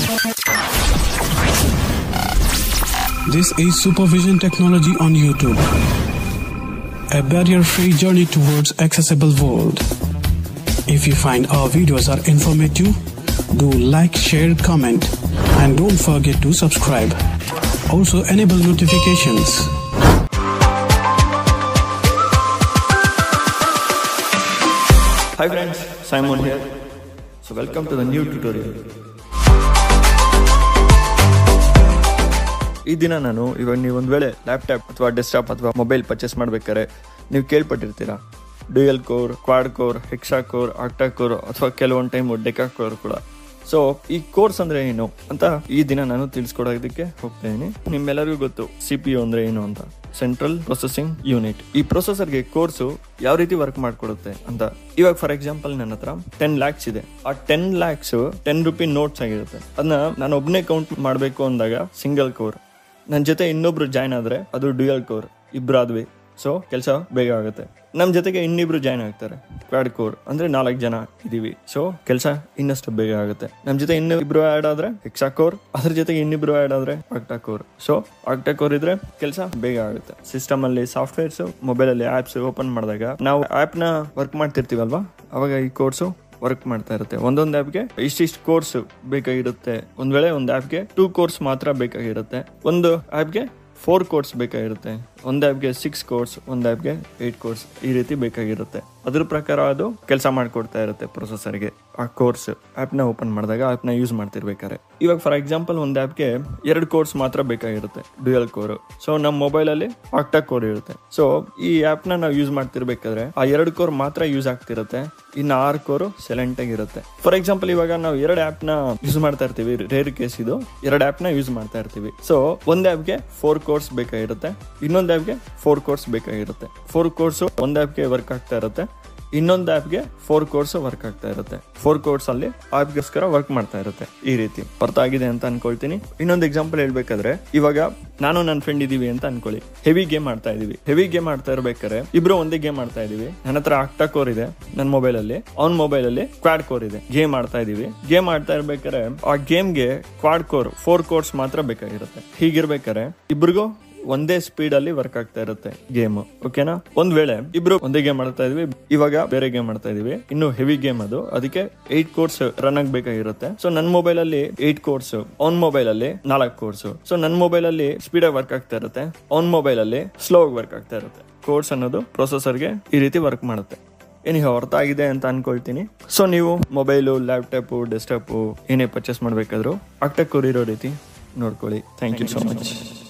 This is Supervision Technology on YouTube. A barrier-free journey towards accessible world. If you find our videos are informative, do like, share, comment, and don't forget to subscribe. Also enable notifications. Hi friends, Simon here. So welcome to the new tutorial. ಈ ದಿನ ನಾನು ಇವಾಗ ನೀವು ಒಂದು ವೇಳೆ laptop ಅಥವಾ desktop ಅಥವಾ mobile purchase ಮಾಡ್ಬೇಕಾದ್ರೆ ನೀವು ಕೇಳ್ಪಟ್ಟಿರ್ತೀರಾ dual core quad core hexa core octa core ಅಥವಾ ಕೆಲವೊಂದು ಟೈಮ್ ಡೆಕಾ ಕೋರ್ ಕೂಡ ಸೊ ಈ ಕೋರ್ಸ್ ಅಂದ್ರೆ ಏನು ಅಂತ ಈ ದಿನ ನಾನು ತಿಳಿಸ್ಕೊಡೋದಕ್ಕೆ ಹೋಗ್ತಾ ಇದೀನಿ ನಿಮ್ಮೆಲ್ಲರಿಗೂ ಗೊತ್ತು ಸಿ ಪಿ ಯು ಅಂದ್ರೆ ಏನು ಅಂತ ಸೆಂಟ್ರಲ್ ಪ್ರೊಸೆಸಿಂಗ್ ಯೂನಿಟ್ ಈ ಪ್ರೊಸೆಸರ್ಗೆ ಕೋರ್ಸು ಯಾವ ರೀತಿ ವರ್ಕ್ ಮಾಡ್ಕೊಡುತ್ತೆ ಅಂತ ಇವಾಗ ಫಾರ್ ಎಕ್ಸಾಂಪಲ್ ನನ್ನ ಹತ್ರ ಟೆನ್ ಲ್ಯಾಕ್ಸ್ ಇದೆ ಆ ten lakhs ten rupee notes ಆಗಿರುತ್ತೆ ಅದನ್ನ ನಾನು ಒಬ್ಬನೇ ಕೌಂಟ್ ಮಾಡಬೇಕು ಅಂದಾಗ ಸಿಂಗಲ್ ಕೋರ್ ನನ್ನ ಜೊತೆ ಇನ್ನೊಬ್ರು ಜಾಯ್ನ್ ಆದ್ರೆ ಅದು ಡ್ಯೂಯಲ್ ಕೋರ್ ಇಬ್ರು ಆದ್ವಿ ಸೊ ಕೆಲಸ ಬೇಗ ಆಗುತ್ತೆ ನಮ್ಮ ಜೊತೆಗೆ ಇನ್ನಿಬ್ರು ಜಾಯ್ನ್ ಆಗ್ತಾರೆ ಕ್ವಾಡ್ ಕೋರ್ ಅಂದ್ರೆ ನಾಲ್ಕು ಜನ ಇದೀವಿ ಸೊ ಕೆಲಸ ಇನ್ನಷ್ಟು ಬೇಗ ಆಗುತ್ತೆ ನಮ್ಮ ಜೊತೆ ಇನ್ನು ಇಬ್ರು ಆಡ್ ಆದ್ರೆ ಎಕ್ಸಾ ಕೋರ್ ಅದ್ರ ಜೊತೆಗೆ ಇನ್ನಿಬ್ರು ಆಡ್ ಆದ್ರೆ octa core so octa core ಇದ್ರೆ ಕೆಲಸ ಬೇಗ ಆಗುತ್ತೆ ಸಿಸ್ಟಮ್ ಅಲ್ಲಿ ಸಾಫ್ಟ್ವೇರ್ಸ್ ಮೊಬೈಲ್ ಅಲ್ಲಿ ಆಪ್ಸ್ ಓಪನ್ ಮಾಡಿದಾಗ ನಾವು ಆಪ್ ನ ವರ್ಕ್ ಮಾಡ್ತಿರ್ತೀವಲ್ವಾ ಅವಾಗ ಈ ಕೋರ್ಸು ವರ್ಕ್ ಮಾಡ್ತಾ ಇರುತ್ತೆ ಒಂದೊಂದು ಆ್ಯಪ್ಗೆ ಇಷ್ಟಿಷ್ಟು ಕೋರ್ಸ್ ಬೇಕಾಗಿರುತ್ತೆ ಒಂದ್ ವೇಳೆ ಒಂದು ಆ್ಯಪ್ಗೆ ಟೂ ಕೋರ್ಸ್ ಮಾತ್ರ ಬೇಕಾಗಿರುತ್ತೆ ಒಂದು ಆ್ಯಪ್ಗೆ ಫೋರ್ ಕೋರ್ಸ್ ಬೇಕಾಗಿರುತ್ತೆ ಒಂದು ಆ್ಯಪ್ಗೆ ಸಿಕ್ಸ್ ಕೋರ್ಸ್ ಒಂದು ಆ್ಯಪ್ಗೆ ಏಟ್ ಕೋರ್ಸ್ ಈ ರೀತಿ ಬೇಕಾಗಿರುತ್ತೆ ಅದ್ರ ಪ್ರಕಾರ ಅದು ಕೆಲಸ ಮಾಡ್ಕೊಡ್ತಾ ಇರುತ್ತೆ ಪ್ರೊಸೆಸರ್ಗೆ ಆ ಕೋರ್ಸ್ ಆ್ಯಪ್ನ ಓಪನ್ ಮಾಡಿದಾಗ ಆ್ಯಪ್ನ ಯೂಸ್ ಮಾಡ್ತಿರ್ಬೇಕಾರೆ ಇವಾಗ ಫಾರ್ ಎಕ್ಸಾಂಪಲ್ ಒಂದು ಆ್ಯಪ್ಗೆ ಎರಡು ಕೋರ್ಸ್ ಮಾತ್ರ ಬೇಕಾಗಿರುತ್ತೆ ಡ್ಯೂಯಲ್ ಕೋರ್ ಸೊ ನಮ್ಮ ಮೊಬೈಲಲ್ಲಿ ಆಕ್ಟಾ ಕೋರ್ ಇರುತ್ತೆ ಸೊ ಈ ಆ್ಯಪ್ನ ನಾವು ಯೂಸ್ ಮಾಡ್ತಿರ್ಬೇಕಾದ್ರೆ ಆ ಎರಡು ಕೋರ್ ಮಾತ್ರ ಯೂಸ್ ಆಗ್ತಿರುತ್ತೆ ಇನ್ನು ಆರು ಕೋರು ಸೈಲೆಂಟ್ ಆಗಿರುತ್ತೆ ಫಾರ್ ಎಕ್ಸಾಂಪಲ್ ಇವಾಗ ನಾವು ಎರಡು ಆ್ಯಪ್ ನ ಯೂಸ್ ಮಾಡ್ತಾ ಇರ್ತೀವಿ ರೇರ್ ಕೇಸ್ ಇದು ಎರಡು ಆ್ಯಪ್ ನ ಯೂಸ್ ಮಾಡ್ತಾ ಇರ್ತೀವಿ ಸೊ ಒಂದ್ ಆ್ಯಪ್ಗೆ ಫೋರ್ ಕೋರ್ಸ್ ಬೇಕಾಗಿರುತ್ತೆ ಇನ್ನೊಂದು ಆ್ಯಪ್ಗೆ ಫೋರ್ ಕೋರ್ಸ್ ಬೇಕಾಗಿರುತ್ತೆ ಫೋರ್ ಕೋರ್ಸ್ ಒಂದ್ ಆ್ಯಪ್ಗೆ ವರ್ಕ್ ಆಗ್ತಾ ಇರುತ್ತೆ ಇನ್ನೊಂದು ಆ್ಯಪ್ಗೆ ಫೋರ್ ಕೋರ್ಸ್ ವರ್ಕ್ ಆಗ್ತಾ ಇರುತ್ತೆ ಫೋರ್ ಕೋರ್ಸ್ ಅಲ್ಲಿ ಆಪ್ಗೋಸ್ಕರ ವರ್ಕ್ ಮಾಡ್ತಾ ಇರುತ್ತೆ ಈ ರೀತಿ ಅರ್ಥ ಆಗಿದೆ ಅಂತ ಅನ್ಕೊಳ್ತೀನಿ ಇನ್ನೊಂದು ಎಕ್ಸಾಂಪಲ್ ಹೇಳ್ಬೇಕಾದ್ರೆ ಇವಾಗ ನಾನು ನನ್ನ ಫ್ರೆಂಡ್ ಇದೀವಿ ಅಂತ ಅನ್ಕೊಳ್ಳಿ ಹೆವಿ ಗೇಮ್ ಆಡ್ತಾ ಇದೀವಿ ಹೆವಿ ಗೇಮ್ ಆಡ್ತಾ ಇರ್ಬೇಕಾದ್ರೆ ಇಬ್ರು ಒಂದೇ ಗೇಮ್ ಆಡ್ತಾ ಇದೀವಿ ನನ್ನ ಹತ್ರ ಆಕ್ಟಾ ಕೋರ್ ಇದೆ ನನ್ನ ಮೊಬೈಲ್ ಅಲ್ಲಿ ಅವ್ನ ಮೊಬೈಲ್ ಅಲ್ಲಿ ಕ್ವಾಡ್ ಕೋರ್ ಇದೆ ಗೇಮ್ ಆಡ್ತಾ ಇದೀವಿ ಗೇಮ್ ಆಡ್ತಾ ಇರ್ಬೇಕಾದ್ರೆ ಆ ಗೇಮ್ಗೆ ಕ್ವಾಡ್ ಕೋರ್ ಫೋರ್ ಕೋರ್ಸ್ ಮಾತ್ರ ಬೇಕಾಗಿರುತ್ತೆ ಹೀಗಿರ್ಬೇಕಾದ್ರೆ ಇಬ್ರಿಗೂ ಒಂದೇ ಸ್ಪೀಡ್ ಅಲ್ಲಿ ವರ್ಕ್ ಆಗ್ತಾ ಇರುತ್ತೆ ಗೇಮ್ ಓಕೆನಾ ಒಂದ್ ವೇಳೆ ಇಬ್ರು ಒಂದೇ ಗೇಮ್ ಆಡ್ತಾ ಇದೀವಿ ಇವಾಗ ಬೇರೆ ಗೇಮ್ ಆಡ್ತಾ ಇದೀವಿ ಇನ್ನು ಹೆವಿ ಗೇಮ್ ಅದು ಅದಕ್ಕೆ ಏಟ್ ಕೋರ್ಸ್ ರನ್ ಆಗ್ಬೇಕಾಗಿರುತ್ತೆ ಸೊ ನನ್ನ ಮೊಬೈಲ್ ಅಲ್ಲಿ ಏಟ್ ಕೋರ್ಸ್ ಅವ್ನ್ ಮೊಬೈಲ್ ಅಲ್ಲಿ ನಾಲ್ಕು ಕೋರ್ಸ್ ಸೊ ನನ್ನ ಮೊಬೈಲ್ ಅಲ್ಲಿ ಸ್ಪೀಡ್ ಆಗಿ ವರ್ಕ್ ಆಗ್ತಾ ಇರುತ್ತೆ ಅವ್ನ್ ಮೊಬೈಲ್ ಅಲ್ಲಿ ಸ್ಲೋ ಆಗಿ ವರ್ಕ್ ಆಗ್ತಾ ಇರುತ್ತೆ ಕೋರ್ಸ್ ಅನ್ನೋದು ಪ್ರೊಸೆಸರ್ಗೆ ಈ ರೀತಿ ವರ್ಕ್ ಮಾಡುತ್ತೆ ಏನಿಗೆ ಅರ್ಥ ಆಗಿದೆ ಅಂತ ಅನ್ಕೊಳ್ತೀನಿ ಸೊ ನೀವು ಮೊಬೈಲು ಲ್ಯಾಪ್ಟಾಪು ಡೆಸ್ಕ್ಟಾಪು ಏನೇ ಪರ್ಚೇಸ್ ಮಾಡಬೇಕಾದ್ರೂ ಅಕ್ಟಕ್ ಇರೋ ರೀತಿ ನೋಡ್ಕೊಳ್ಳಿ ಥ್ಯಾಂಕ್ ಯು ಸೊ ಮಚ್